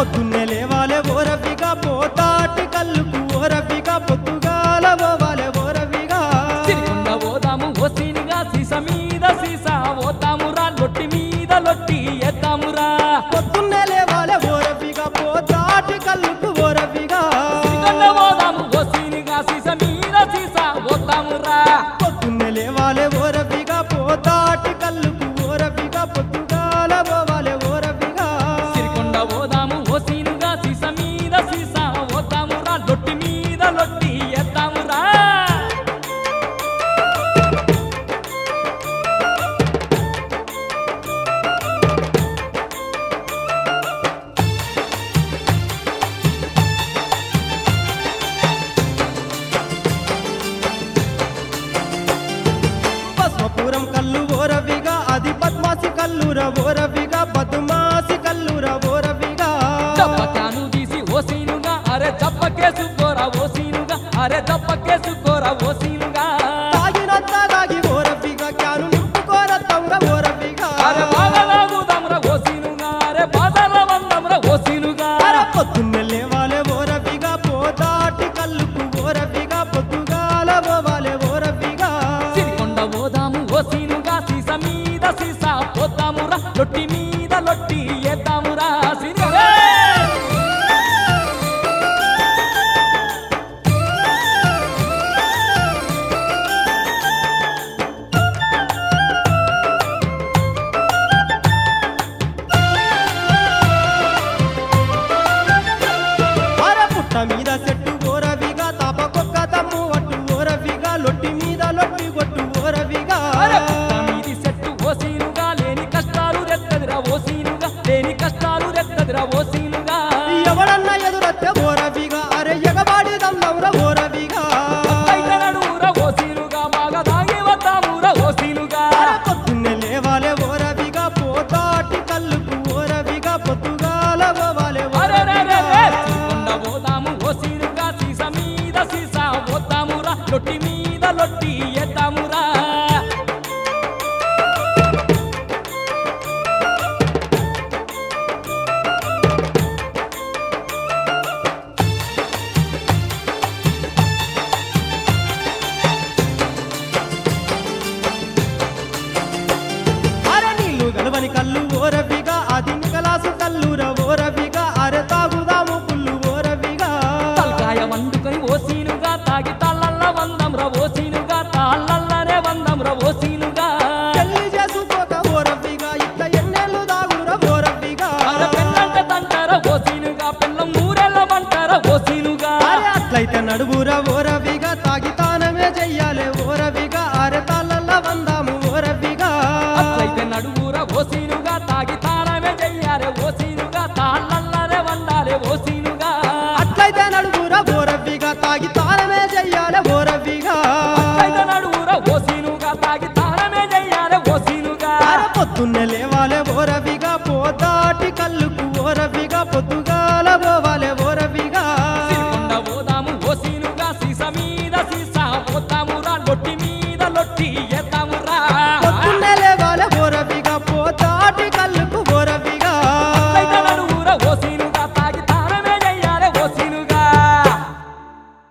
పొద్దున్నే లేవాలే ఓరవిగా పోతాటి కల్లుకు ఓరవిగా పొద్దుగాల పోవాలే ఓరవిగా సిరికొండ పోదాము ఓసీనుగా సీస మీద సీస పోతామురా లొట్టి మీద లొట్టి ఎత్తామురా పొద్దున్నే లేవాలే ఓరవిగా పోతాటి కల్లుకు ఓరవిగా సిరికొండ పోదాము ఓసీనుగా సీస మీద సీస పోతామురా పొద్దున్నే లేవాలే ఓరవిగా పోతాటి కల్లుకు ఓరవిగా పొద్దుగాల పోవాలే ఓరవిగా సిరికొండ పోదాము ఓసీనుగా సీస మీద సీస పోతామురా లొట్టి మీద లొట్టి ఎత్తామురా పద్మపురం కల్లు ఓరవిగా అది పద్మాసి కల్లుర ఓరవిగా పద్మాసి కల్లుర ఓరవిగా దప్పకాను తీసి ఓసీనుగా అరే దప్పకేసుకోరా ఓసీనుగా అరే దప్పకేసుకోరా ఓసీనుగా తాగినంత దాగి ఓరవిగా క్యాను నింపుకోర తౌర ఓరవిగా అరే బాధలాగుదాంరా ఓసీనుగా అరే బాధల వందంరా ఓసీనుగా అర పొద్దున్నే లేవాలే ఓరవిగా పోతాటి కల్లుకు ఓరవిగా పొద్దుగాల పోవాలే ఓరవిగా సిరికొండ పోదాము ఓసీనుగా సీస మీద సీస పోతామురా లొట్టి మీద లొట్టి ఎత్తామురా సిరిగా అర పుట్ట మీద చెట్టు ఓరవిగా తాపకొక్క తమ్ము అట్టు ఓరవిగా లొట్టి మీద లొట్టి కొట్టు ఓరవిగా అరే పుట్ట మీది చెట్టు ఓసీనుగా లేని కష్టాలు రెత్తదిరా ఓసీనుగా లేని కష్టాలు రెత్తదిరా ఓసీనుగా ఎవడన్నా ఎదురొత్తే ఓరవిగా అరే ఎగబాడి దమ్నమ్ర ఓరవిగా అయితే నడువురా ఓసీనుగా బాగా తాగి వద్దామురా ఓసీనుగా అరే పొద్దున్నే లేవాలే ఓరవిగా పోతాటి కల్లుకు ఓరవిగా పొద్దుగాల పోవాలే అరెరెరెరె! ఓరవిగా సిరికొండ పోదాము ఓసీనుగా సీస మీద సీస పోతామురా లొట్టి మీద లొట్టి ఎత్తామురా అరే నీళ్లు గలవని కల్లు ఓరవిగా అది నిగలాసు కల్లుర ఓరవిగా అరే తాగుదాము పుల్లు ఓరవిగా తలకాయ వండుకొని ఓసీనుగా తాగి తాళ్ళల్ల వందంరా ఓసీనుగా తాళ్ళల్లనే వందంరా ఓసీనుగా పెళ్లి చేసుకోక ఓరవిగా ఇట్లా ఎన్నెళ్ళు దాగుర ఓరవిగా అరే పెళ్ళంటే తంటారా ఓసీనుగా పెళ్ళం ఊరెళ్ళమంటారా ఓసీనుగా అరే అట్లయితే నడువురా ఓరవిగా తాగి తానమే చెయ్యాలే ఓరవిగా అరే తాళ్ళల్ల వందాము ఓరవిగా అట్లయితే నడువురా ఓసీనుగా తాగి తానమే చెయ్యారే ఓసీనుగా తాళ్ళల్లనే వండాలే ఓసీనుగా అట్లయితే నడువురా ఓరవిగా తాగి తానమే చెయ్యాలే ఓరవిగా అట్లయితే నడువురా ఓసీనుగా తాగి తానమే చెయ్యాలే ఓసీనుగా అరే పొద్దున్నే లేవాలే ఓరవిగా పోతాటి కల్లుకు ఓరవిగా పొద్దుగాల పోవాలే